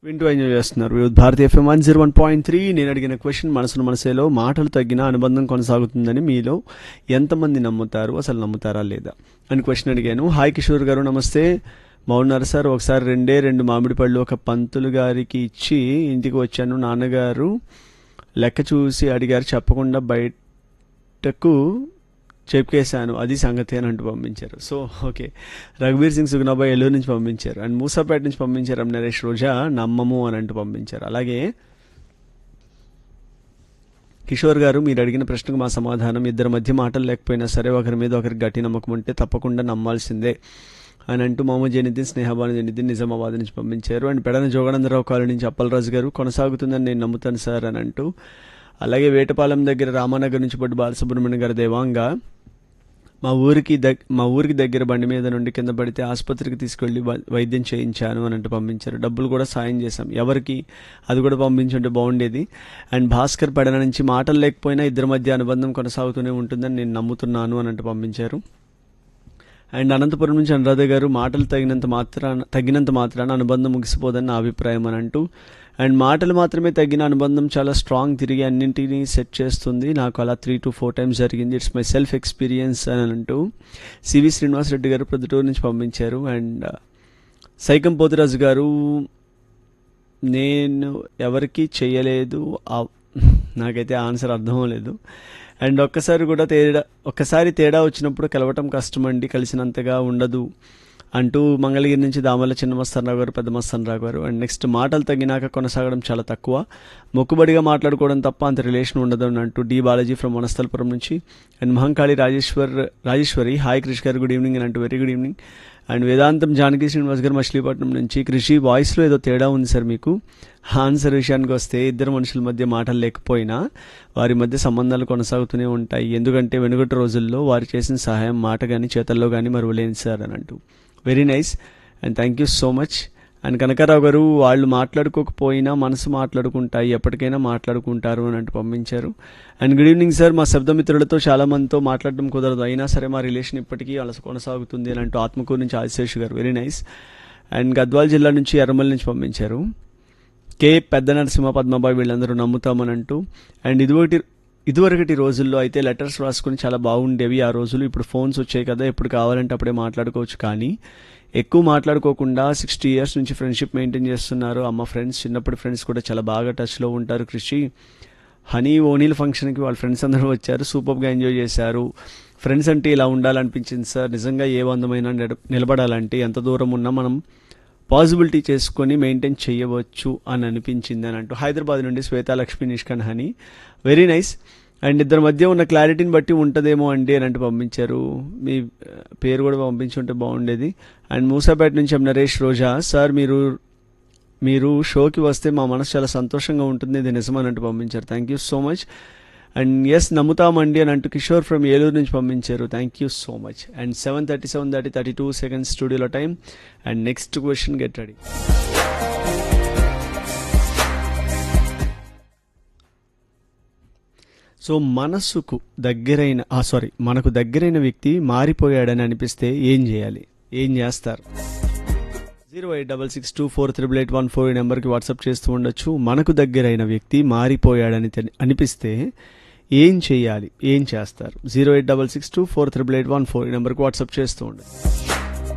వింటూ ఎంజాయ్ చేస్తున్నారు Vividh Bharati FM one zero one point three నేను అడిగిన క్వశ్చన్ మనసును మనసేలో మాటలు తగ్గిన అనుబంధం కొనసాగుతుందని మీలో ఎంతమంది నమ్ముతారు అసలు నమ్ముతారా లేదా అని క్వశ్చన్ అడిగాను హాయ్ కిషోర్ గారు నమస్తే బాగున్నారు సార్ ఒకసారి రెండే రెండు మామిడి పళ్ళు ఒక పంతులు గారికి ఇచ్చి ఇంటికి వచ్చాను నాన్నగారు లెక్క చూసి అడిగారు చెప్పకుండా బయటకు చెప్పేశాను అది సంగతి అని అంటూ పంపించారు సో ఓకే రఘువీర్ సింగ్ సుగుణాబాయ్ ఎల్లూరు నుంచి పంపించారు అండ్ మూసాపేట నుంచి పంపించారు ఎం నరేష్ రోజా నమ్మము అని అంటూ పంపించారు అలాగే కిషోర్ గారు మీరు అడిగిన ప్రశ్నకు మా సమాధానం ఇద్దరి మధ్య మాటలు లేకపోయినా సరే ఒకరి మీద ఒకరికి గట్టి నమ్మకం ఉంటే తప్పకుండా నమ్మాల్సిందే అని అంటూ మొహమ్మద్ జనిద్దీన్ స్నేహబాను జనిద్దీన్ నిజామాబాద్ నుంచి పంపించారు అండ్ పెడన జోగానందరావు కాలనీ నుంచి అప్పలరాజు గారు కొనసాగుతుందని నేను నమ్ముతాను సార్ అని అంటూ అలాగే వేటపాలెం దగ్గర రామానగర్ నుంచి పడ్డ బాలసుబ్రహ్మణ్యం గారు దేవాంగా మా ఊరికి దగ్ మా ఊరికి దగ్గర బండి మీద నుండి కింద పడితే ఆసుపత్రికి తీసుకెళ్లి వై- వైద్యం చేయించాను అని అంటూ పంపించారు డబ్బులు కూడా సాయం చేశాం ఎవరికి అది కూడా పంపించుంటే బాగుండేది అండ్ భాస్కర్ పెడన నుంచి మాటలు లేకపోయినా ఇద్దరి మధ్య అనుబంధం కొనసాగుతూనే ఉంటుందని నేను నమ్ముతున్నాను అని అంటూ పంపించారు అండ్ అనంతపురం నుంచి అనురాధ గారు మాటలు తగినంత మాత్రాన తగినంత మాత్రాన అనుబంధం ముగిసిపోదని నా అభిప్రాయం అని అంటూ అండ్ మాటలు మాత్రమే తగ్గిన అనుబంధం చాలా స్ట్రాంగ్ తిరిగి అన్నింటినీ సెట్ చేస్తుంది నాకు అలా త్రీ టు ఫోర్ టైమ్స్ జరిగింది ఇట్స్ మై సెల్ఫ్ ఎక్స్పీరియన్స్ అని అంటూ సివి శ్రీనివాస్ రెడ్డి గారు ప్రొద్దుటూరు నుంచి పంపించారు అండ్ సైకం పోతురాజు గారు నేను ఎవరికి చేయలేదు ఆ- నాకైతే ఆన్సర్ అర్థం లేదు అండ్ ఒక్కసారి కూడా తేడా ఒక్కసారి తేడా వచ్చినప్పుడు కలవటం కష్టమండి కలిసినంతగా ఉండదు అంటూ మంగళగిరి నుంచి దామల చిన్న మస్తానరావు గారు పెద్ద మస్తానరావు గారు అండ్ నెక్స్ట్ మాటలు తగ్గినాక కొనసాగడం చాలా తక్కువ మొక్కుబడిగా మాట్లాడుకోవడం తప్ప అంత రిలేషన్ ఉండదు అని అంటూ డి బాలాజీ ఫ్రమ్ వనస్థలపురం నుంచి and Mahankali Rajeshwar Rajeshwari hi Krish garu good evening అని అంటూ వెరీ గుడ్ ఈవినింగ్ అండ్ వేదాంతం జానకి శ్రీనివాస్ గారు మచిలీపట్నం నుంచి కృషి వాయిస్లో ఏదో తేడా ఉంది సార్ మీకు ఆన్సర్ విషయానికి వస్తే ఇద్దరు మనుషుల మధ్య మాటలు లేకపోయినా వారి మధ్య సంబంధాలు కొనసాగుతూనే ఉంటాయి ఎందుకంటే వెనుకటి రోజుల్లో వారు చేసిన సహాయం మాట కానీ చేతల్లో కానీ మరువలేని సార్ అని అంటూ very nice and thank you so much and Kanakarao garu వాళ్ళు మాట్లాడుకోకపోయినా మనసు మాట్లాడుకుంటాయి ఎప్పటికైనా మాట్లాడుకుంటారు అని అంటూ పంపించారు అండ్ గుడ్ ఈవినింగ్ సార్ మా శబ్దమిత్రులతో చాలా మందితో మాట్లాడడం కుదరదు అయినా సరే మా రిలేషన్ ఇప్పటికీ అలా కొనసాగుతుంది అని అంటూ ఆత్మకూరు నుంచి ఆదిశేష్ గారు వెరీ నైస్ అండ్ గద్వాల్ జిల్లా నుంచి ఎర్రమల్ నుంచి పంపించారు కే పెద్ద నరసింహ పద్మబాయి వీళ్ళందరూ నమ్ముతామని అంటూ అండ్ ఇదివరటి ఇదివరకటి రోజుల్లో అయితే లెటర్స్ రాసుకుని చాలా బాగుండేవి ఆ రోజులు ఇప్పుడు ఫోన్స్ వచ్చాయి కదా ఎప్పుడు కావాలంటే అప్పుడే మాట్లాడుకోవచ్చు కానీ ఎక్కువ మాట్లాడుకోకుండా సిక్స్టీ ఇయర్స్ నుంచి ఫ్రెండ్షిప్ మెయింటైన్ చేస్తున్నారు అమ్మ ఫ్రెండ్స్ చిన్నప్పటి ఫ్రెండ్స్ కూడా చాలా బాగా టచ్లో ఉంటారు కృషి హనీ ఓనీల్ ఫంక్షన్కి వాళ్ళ ఫ్రెండ్స్ అందరూ వచ్చారు సూపర్గా ఎంజాయ్ చేశారు ఫ్రెండ్స్ అంటే ఇలా ఉండాలనిపించింది సార్ నిజంగా ఏ బంధమైనా నిడ- నిలబడాలంటే ఎంత దూరం ఉన్నా మనం పాసిబిలిటీ చేసుకొని మెయింటైన్ చేయవచ్చు అని అనిపించింది అని అంటూ హైదరాబాద్ నుండి Shweta Lakshmi Nishkan honey very nice and ఇద్దరి మధ్య ఉన్న క్లారిటీని బట్టి ఉంటుందేమో అండి అని అంటూ పంపించారు మీ ఆ, పేరు కూడా పంపించుంటే బాగుండేది అండ్ మూసాపేట నుంచి ఎం నరేష్ రోజా సార్ మీరు మీరు షోకి వస్తే మా మనసు చాలా సంతోషంగా ఉంటుంది ఇది నిజమన్నట్టు పంపించారు thank you so much and yes నమ్ముతామండి అని అంటూ కిషోర్ ఫ్రమ్ ఏలూరు నుంచి పంపించారు thank you so much and seven thirty seven thirty thirty two seconds స్టూడియోలో time and next question get ready so మనసుకు దగ్గరైన సారీ మనకు దగ్గరైన వ్యక్తి మారిపోయాడని అనిపిస్తే ఏం చేయాలి ఏం చేస్తారు zero eight double six two four triple eight one four ఈ నెంబర్కి వాట్సాప్ చేస్తూ ఉండొచ్చు మనకు దగ్గరైన వ్యక్తి మారిపోయాడని తెలి- అనిపిస్తే ఏం చేయాలి ఏం చేస్తారు zero eight double six two four triple eight one four ఈ నెంబర్కి వాట్సాప్ చేస్తూ ఉండొచ్చు